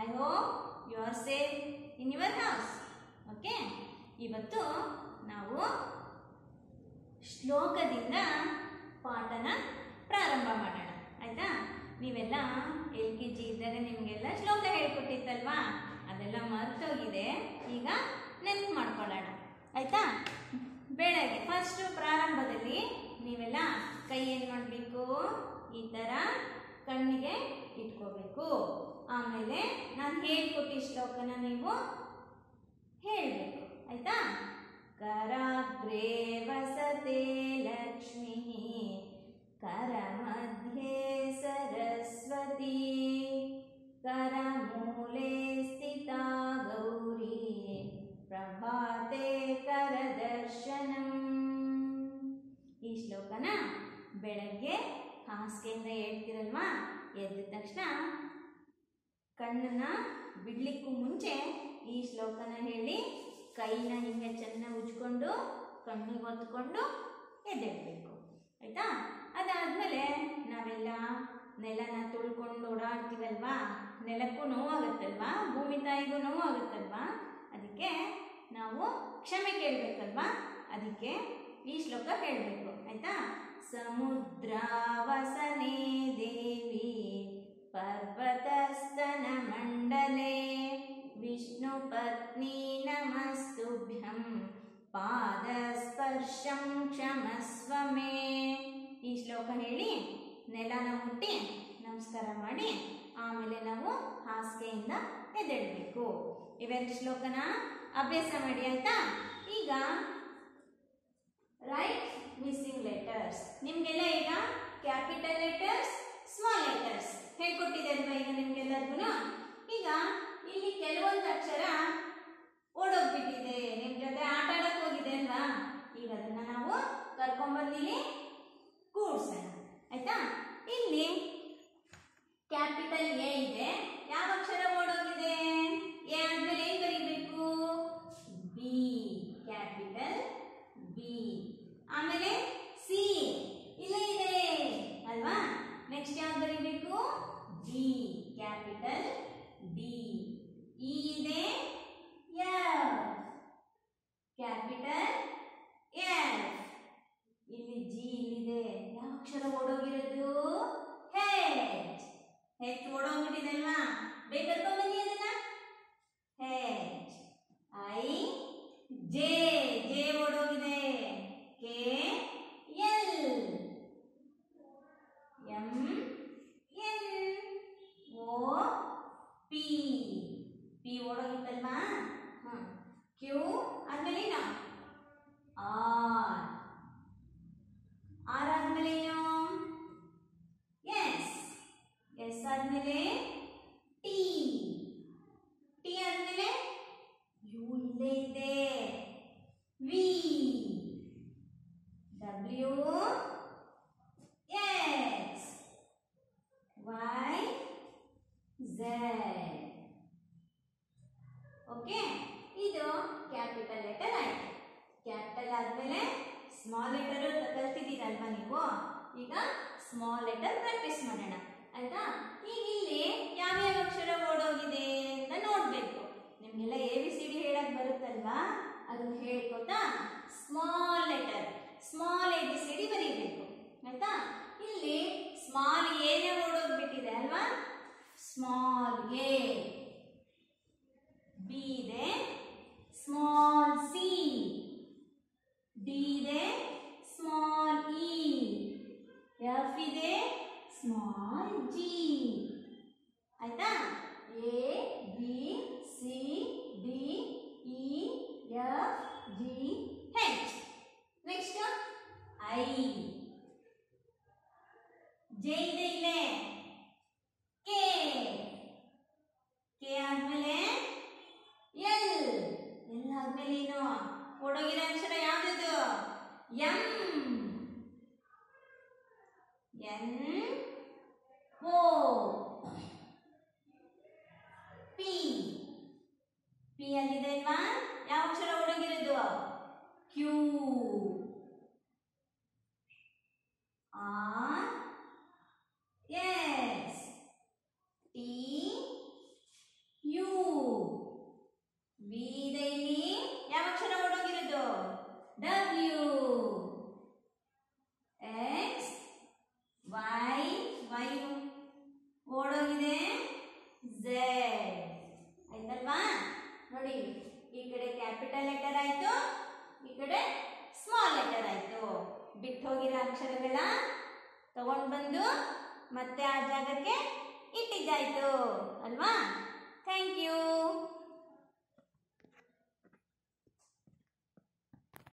I hope you are safe in your house okay ಇವತ್ತು ನಾವು ಶ್ಲೋಕದಿಂದ ಪಾಠನ ಪ್ರಾರಂಭ ಮಾಡೋಣ ಆಯ್ತಾ ನೀವೆಲ್ಲ ಎಲ್ ಕೆ ಜಿ ಇದ್ದಾಗ ನಿಮಗೆಲ್ಲ ಶ್ಲೋಕ ಹೇಳ್ಕೊಟ್ಟಿತ್ತಲ್ವಾ ಅದೆಲ್ಲ ಮರ್ತೋಗಿದೆ ಈಗ ನೆನ್ಪು ಮಾಡ್ಕೊಳ್ಳೋಣ ಆಯ್ತಾ ಬೆಳಗ್ಗೆ ಫಸ್ಟು ಪ್ರಾರಂಭದಲ್ಲಿ ನೀವೆಲ್ಲ ಕೈ ಏನು ಮಾಡಬೇಕು ಈ ಥರ ಕಣ್ಣಿಗೆ ಇಟ್ಕೋಬೇಕು ಆಮೇಲೆ ನಾನು ಹೇಳ್ಕೊಟ್ಟಿ ಶ್ಲೋಕನ ನೀವು ಹೇಳಬೇಕು ಆಯ್ತಾ ಕರಾಗ್ರೇ ವಸತೆ ಲಕ್ಷ್ಮೀ करमध्ये सरस्वती करमूले स्थिता गौरी प्रभाते करदर्शनम् ಈ ಶ್ಲೋಕನ ಬೆಳಗ್ಗೆ ಹಾಸಿಗೆಯಿಂದ ಹೇಳ್ತಿರಲ್ವಾ ಎದ್ದ ತಕ್ಷಣ ಕಣ್ಣನ್ನ ಬಿಡ್ಲಿಕ್ಕೂ ಮುಂಚೆ ಈ ಶ್ಲೋಕನ ಹೇಳಿ ಕೈನ ಹಿಂಗೆ ಚೆನ್ನಾಗಿ ಉಜ್ಕೊಂಡು ಕಣ್ಣಿಗೆ ಒತ್ಕೊಂಡು ಎದ್ದೇಳಬೇಕು ಆಯ್ತಾ ಅದಾದ್ಮೇಲೆ ನಾವೆಲ್ಲ ನೆಲನ ತುಳ್ಕೊಂಡು ಓಡಾಡ್ತೀವಲ್ವಾ ನೆಲಕ್ಕೂ ನೋವಾಗುತ್ತಲ್ವಾ ಭೂಮಿ ತಾಯಿಗೂ ನೋವಾಗುತ್ತಲ್ವಾ ಅದಕ್ಕೆ ನಾವು ಕ್ಷಮೆ ಕೇಳಬೇಕಲ್ವಾ ಅದಕ್ಕೆ ಈ ಶ್ಲೋಕ ಹೇಳಬೇಕು ಆಯ್ತಾ ಸಮುದ್ರಾವಸನೆ ದೇವಿ ಪರ್ವತಸ್ತನ ಮಂಡಲೆ ವಿಷ್ಣು ಪತ್ನಿ ನಮಸ್ತುಭ್ಯಂ ಪಾದಸ್ಪರ್ಶಂ ಕ್ಷಮಸ್ವ ಮೇ ಈ ಶ್ಲೋಕ ಹೇಳಿ ನೆಲನ ಮುಟ್ಟಿ ನಮಸ್ಕಾರ ಮಾಡಿ ಆಮೇಲೆ ನಾವು ಹಾಸಿಗೆಯಿಂದ ಎದ್ದೇಳಬೇಕು ಇವೆರಡು ಶ್ಲೋಕನ ಅಭ್ಯಾಸ ಮಾಡಿ ಆಯ್ತಾ ಈಗ ರೈಟ್ ಮಿಸ್ಸಿಂಗ್ ಲೆಟರ್ಸ್ ನಿಮಗೆಲ್ಲ ಈಗ ಕ್ಯಾಪಿಟಲ್ ಲೆಟರ್ಸ್ ಸ್ಮಾಲ್ ಲೆಟರ್ಸ್ ಹೇಳ್ಕೊಟ್ಟಿದೆ ಅಲ್ವಾ ಈಗ ನಿಮ್ಗೆಲ್ಲರಿಗೂ ಈಗ ಇಲ್ಲಿ ಕೆಲವೊಂದು ಅಕ್ಷರ ಓಡೋಗ್ಬಿಟ್ಟಿದೆ ನಿಮ್ ಜೊತೆ ಆಟ ಆಡಕ್ ಹೋಗಿದೆ ಅಲ್ವಾ ಈಗ ಅದನ್ನ ನಾವು ಕರ್ಕೊಂಡ್ಬಂದಿಲ್ಲಿ ಕೂಡ್ಸೋಣ ಆಯ್ತಾ ಇಲ್ಲಿ ಕ್ಯಾಪಿಟಲ್ ಎ ಇದೆ ಯಾವ ಅಕ್ಷರ ಓಡೋಗಿದೆ ಎ ಆದ್ಮೇಲೆ ಏನ್ ಬರೀಬೇಕು ಬಿ ಕ್ಯಾಪಿಟಲ್ ಬಿ ಆಮೇಲೆ ಸಿ ಇಲ್ಲೇ ಇದೆ ಅಲ್ವಾ ನೆಕ್ಸ್ಟ್ ಯಾವ್ದು ಬರೀಬೇಕು ಡಿ ಕ್ಯಾಪಿಟಲ್ ಡಿ ಇ ಇದೆ ಎಫ್ ಕ್ಯಾಪಿಟಲ್ ಎಫ್ ಇಲ್ಲಿ ಜಿ ಇಲ್ಲಿದೆ ಯಾವ ಅಕ್ಷರ ಓಡೋಗಿರೋದು ಹೆಚ್ ಹೆಚ್ ಓಡೋಗ್ಬಿಟ್ಟಿದೆ ಅಲ್ವಾ ಬೇಕಾದ್ರೆ ಬನ್ನಿ ಅದನ್ನ ಹೆಚ್ ಐ ಜೆ ಜೆ ಓಡೋಗಿದೆ K L M N O P P ಓಡೋಗಿತ್ತಲ್ವಾ ಹಾಂ ಕ್ಯೂ ಆದ್ಮೇಲೆ ಏನು ಆರ್ ಆರ್ ಆದ್ಮೇಲೆ ಏನು ಎಸ್ ಎಸ್ ಆದ್ಮೇಲೆ ಟಿ ಟಿ ಆದ್ಮೇಲೆ ಯು ಇಲ್ಲೇ ಇದೆ V W X Y Z okay ಇದು ಕ್ಯಾಪಿಟಲ್ ಲೆಟರ್ ಆಯ್ತು ಕ್ಯಾಪಿಟಲ್ ಆದ್ಮೇಲೆ ಸ್ಮಾಲ್ ಲೆಟರ್ ಕಲ್ತಿದ್ದೀರಲ್ವಾ ನೀವು ಈಗ ಸ್ಮಾಲ್ ಲೆಟರ್ ಪ್ರಾಕ್ಟೀಸ್ ಮಾಡೋಣ ಆಯ್ತಾ ಈಗ ಇಲ್ಲಿ ಯಾವ್ಯಾವ ಅಕ್ಷರ ಓಡೋಗಿದೆ ಅಂತ ನೋಡ್ಬೇಕು ನಿಮ್ಗೆಲ್ಲ ಎ ಬಿ ಸಿ ಡಿ ಹೇಳಕ್ ಬರುತ್ತಲ್ವಾ ಅದನ್ನ ಹೇಳ್ಕೊತಾ small letter small A B C D ಬರೀಬೇಕು ಆಯ್ತಾ ಇಲ್ಲಿ ಸ್ಮಾಲ್ ಏನೇ ಓಡೋಗ್ಬಿಟ್ಟಿದೆ ಅಲ್ವಾ ಸ್ಮಾಲ್ ಎ ಬಿ ಇದೆ ಸ್ಮಾಲ್ ಸಿ ಡಿ ಇದೆ ಸ್ಮಾಲ್ ಇ ಎಫ್ ಇದೆ ಸ್ಮಾಲ್ ಜಿ ಆಯ್ತಾ A B C D E F G H next I J ಇದೆ ಇಲ್ಲೇ ಕೆ ಕೆ ಆದ್ಮೇಲೆ ಎಲ್ ಎಲ್ ಆದ್ಮೇಲೆ ಏನು ಓಡೋಗಿರೋ ಅಕ್ಷರ ಯಾವ್ದು M N O P P ಅಲ್ಲಿದೆ ಅಲ್ವಾ ಯಾವ ಅಕ್ಷರ ಓಡೋಗಿರೋದು Q R S T Z ಆಯ್ತಲ್ವಾ ನೋಡಿ ಈ ಕಡೆ ಕ್ಯಾಪಿಟಲ್ ಲೆಟರ್ ಆಯ್ತು ಈ ಕಡೆ ಸ್ಮಾಲ್ ಲೆಟರ್ ಆಯ್ತು ಬಿಟ್ಟು ಹೋಗಿರೋ ಅಕ್ಷರಗಳ ತಗೊಂಡು ಬಂದು ಮತ್ತೆ ಆ ಜಾಗಕ್ಕೆ ಇಟ್ಟಿದ್ದಾಯ್ತು ಅಲ್ವಾ ಥ್ಯಾಂಕ್ ಯು